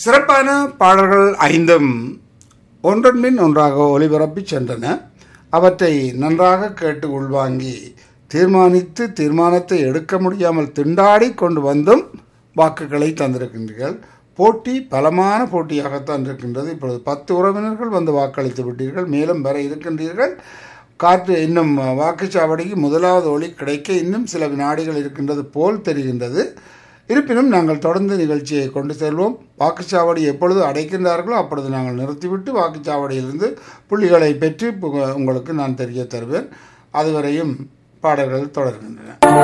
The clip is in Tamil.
சிறப்பான பாடல்கள் ஐந்தும் ஒன்றன்பின் ஒன்றாக ஒளிபரப்பி சென்றன அவற்றை நன்றாக கேட்டு உள்வாங்கி தீர்மானித்து தீர்மானத்தை எடுக்க முடியாமல் திண்டாடி கொண்டு வந்தும் வாக்குகளை தந்திருக்கின்றீர்கள் போட்டி பலமான போட்டியாகத்தான் இருக்கின்றது இப்பொழுது பத்து உறவினர்கள் வந்து வாக்களித்து விட்டீர்கள் மேலும் வர இருக்கின்றீர்கள் காற்று இன்னும் வாக்குச்சாவடிக்கு முதலாவது ஒளி கிடைக்க இன்னும் சில வினாடிகள் இருக்கின்றது போல் தெரிகின்றது இருப்பினும் நாங்கள் தொடர்ந்து நிகழ்ச்சியை கொண்டு செல்வோம் வாக்குச்சாவடி எப்பொழுது அடைக்கின்றார்களோ அப்பொழுது நாங்கள் நிறுத்திவிட்டு வாக்குச்சாவடியிலிருந்து புள்ளிகளை பெற்று உங்களுக்கு நான் தெரிய தருவேன் அதுவரையும் பாடல்கள் தொடர்கின்றன